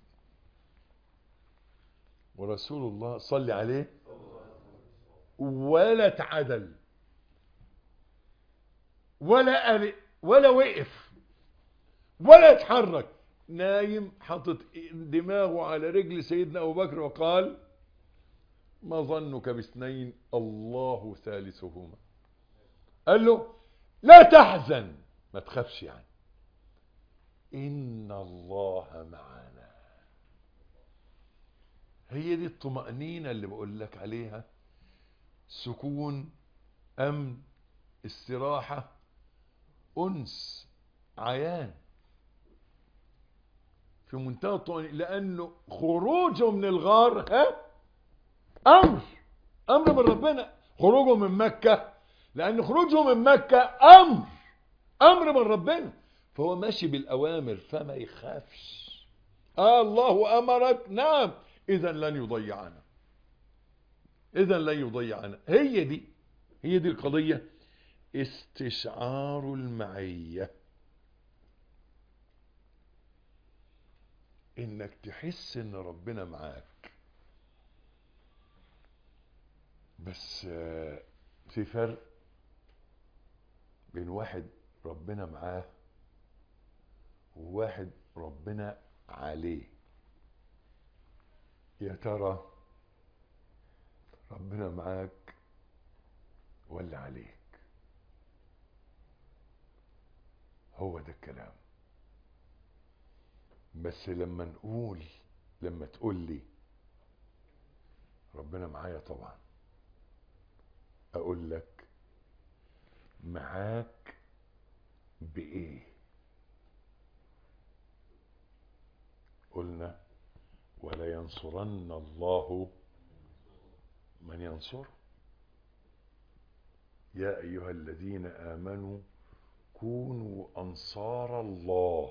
ورسول الله صلي عليه ولا اتعدل ولا قلق ولا وقف ولا اتحرك نايم حاطط دماغه على رجل سيدنا ابو بكر وقال ما ظنك باثنين الله ثالثهما قال له لا تحزن ما تخافش يعني ان الله معنا هي دي الطمأنينة اللي بقول لك عليها سكون امن استراحة انس عيان في منتهى الطمأنينة لانه خروجه من الغار ها امر امر من ربنا خروجه من مكة لان خروجه من مكة امر امر من ربنا فهو ماشي بالاوامر فما يخافش آه الله امرك نعم اذا لن يضيعنا اذا لن يضيعنا هي دي هي دي القضية استشعار المعية انك تحس ان ربنا معاك بس في فرق بين واحد ربنا معاه وواحد ربنا عليه يا ترى ربنا معاك ولا عليك هو ده الكلام بس لما نقول لما تقول لي ربنا معايا طبعا اقول لك معاك بايه قلنا ولا ينصرن الله من ينصره يا أيها الذين آمنوا كونوا أنصار الله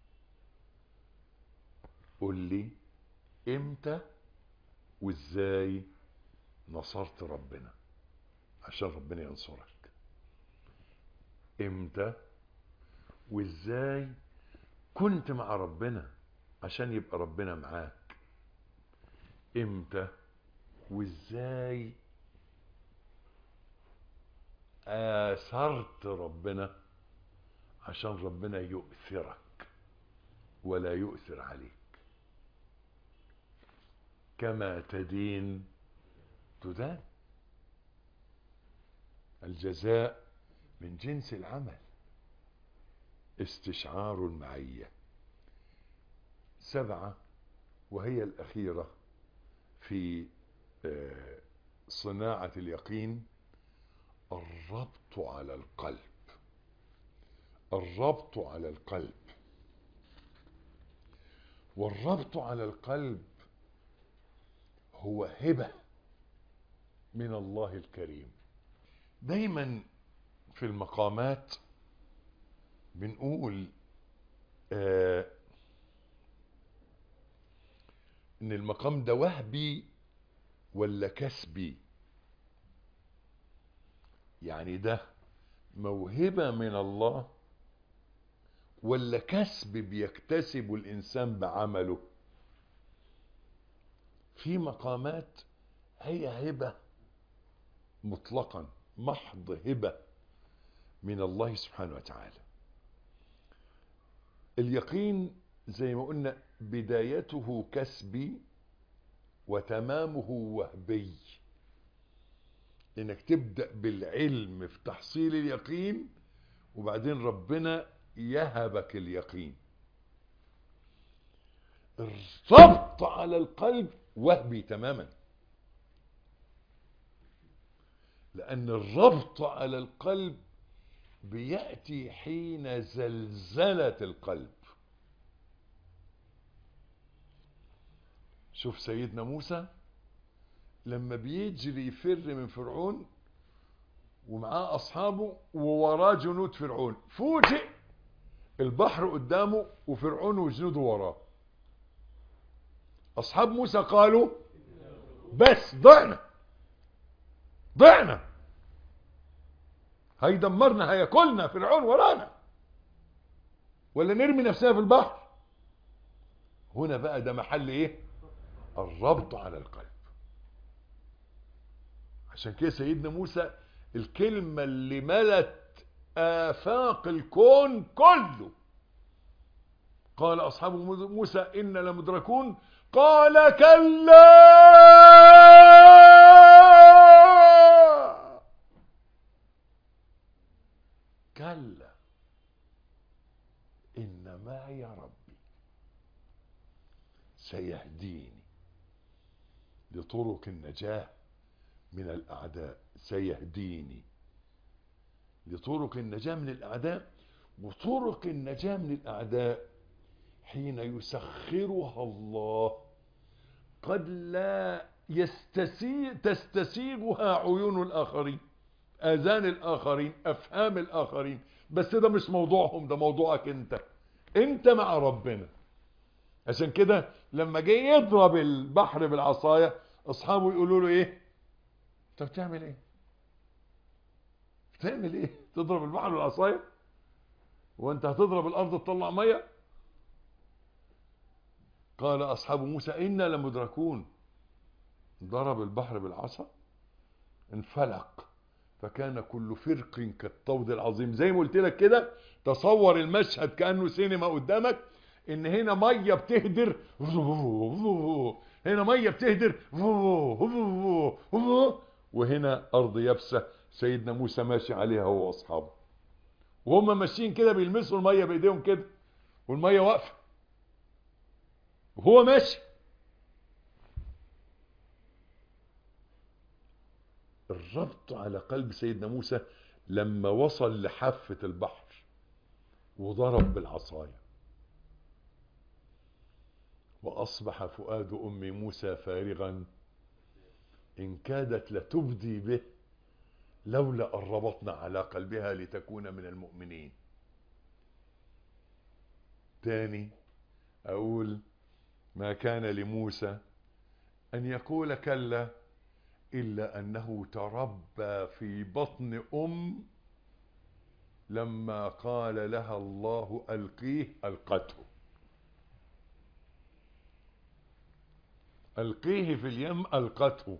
قل لي امتى وازاي نصرت ربنا عشان ربنا ينصرك امتى وازاي كنت مع ربنا عشان يبقى ربنا معاك امتى وازاي آثرت ربنا عشان ربنا يؤثرك ولا يؤثر عليك كما تدين تدان الجزاء من جنس العمل استشعار المعية سبعة وهي الأخيرة في آه، صناعة اليقين الربط على القلب الربط على القلب والربط على القلب هو هبة من الله الكريم دايما في المقامات بنقول آه ان المقام ده وهبي ولا كسبي يعني ده موهبة من الله ولا كسب بيكتسب الإنسان بعمله في مقامات هي هبة مطلقا محض هبة من الله سبحانه وتعالى اليقين زي ما قلنا بدايته كسبي وتمامه وهبي انك تبدأ بالعلم في تحصيل اليقين وبعدين ربنا يهبك اليقين الربط على القلب وهبي تماما لأن الربط على القلب بيأتي حين زلزلة القلب شوف سيدنا موسى لما بيجري يفر من فرعون ومعاه أصحابه ووراه جنود فرعون فوجئ البحر قدامه وفرعون وجنوده وراه أصحاب موسى قالوا بس ضعنا ضعنا هيدمرنا هياكلنا فرعون ورانا ولا نرمي نفسنا في البحر هنا بقى ده محل ايه الربط على القلب عشان كده سيدنا موسى الكلمة اللي ملت آفاق الكون كله قال أصحاب موسى إن لمدركون قال كلا كلا إن معي ربي سيهديني لطرق النجاة من الأعداء سيهديني لطرق النجاة من الأعداء وطرق النجاة من الأعداء حين يسخرها الله قد لا يستسيغ تستسيغها عيون الآخرين آذان الآخرين أفهام الآخرين بس ده مش موضوعهم ده موضوعك أنت أنت مع ربنا عشان كده لما جه يضرب البحر بالعصاية أصحابه يقولوا له إيه أنت بتعمل إيه بتعمل إيه تضرب البحر بالعصاية وأنت هتضرب الأرض تطلع مية قال أصحاب موسى إنا لمدركون ضرب البحر بالعصا انفلق فكان كل فرق كالطود العظيم زي ما قلت لك كده تصور المشهد كأنه سينما قدامك ان هنا مية بتهدر هنا مية بتهدر وهنا ارض يابسة سيدنا موسى ماشي عليها هو واصحابه وهم ماشيين كده بيلمسوا المية بايديهم كده والمية واقفة وهو ماشي الربط على قلب سيدنا موسى لما وصل لحافة البحر وضرب بالعصاية وأصبح فؤاد أم موسى فارغا إن كادت لتبدي به لولا أن ربطنا على قلبها لتكون من المؤمنين تاني أقول ما كان لموسى أن يقول كلا إلا أنه تربى في بطن أم لما قال لها الله ألقيه ألقته ألقيه في اليم ألقته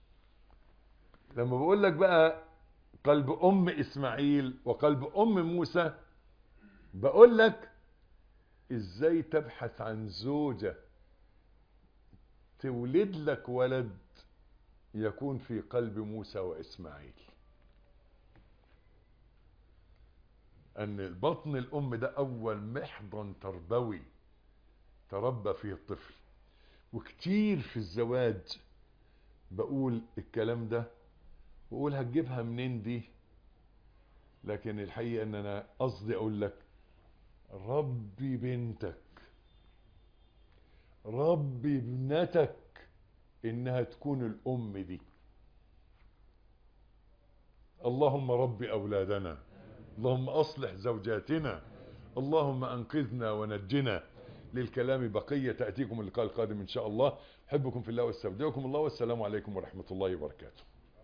لما بقول لك بقى قلب أم إسماعيل وقلب أم موسى بقول لك إزاي تبحث عن زوجة تولد لك ولد يكون في قلب موسى وإسماعيل أن البطن الأم ده أول محضن تربوي تربى فيه الطفل وكتير في الزواج بقول الكلام ده وأقول هتجيبها منين دي لكن الحقيقة أن أنا قصدي أقول لك ربي بنتك ربي ابنتك إنها تكون الأم دي اللهم ربي أولادنا اللهم أصلح زوجاتنا اللهم أنقذنا ونجنا للكلام بقية تأتيكم اللقاء القادم إن شاء الله أحبكم في الله واستودعكم الله والسلام عليكم ورحمة الله وبركاته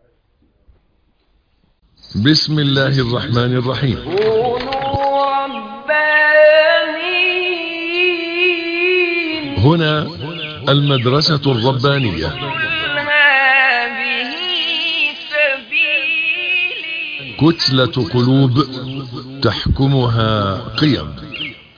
بسم الله الرحمن الرحيم كونوا ربانيين هنا المدرسة الربانية قل هذه سبيلي كتلة قلوب تحكمها قيم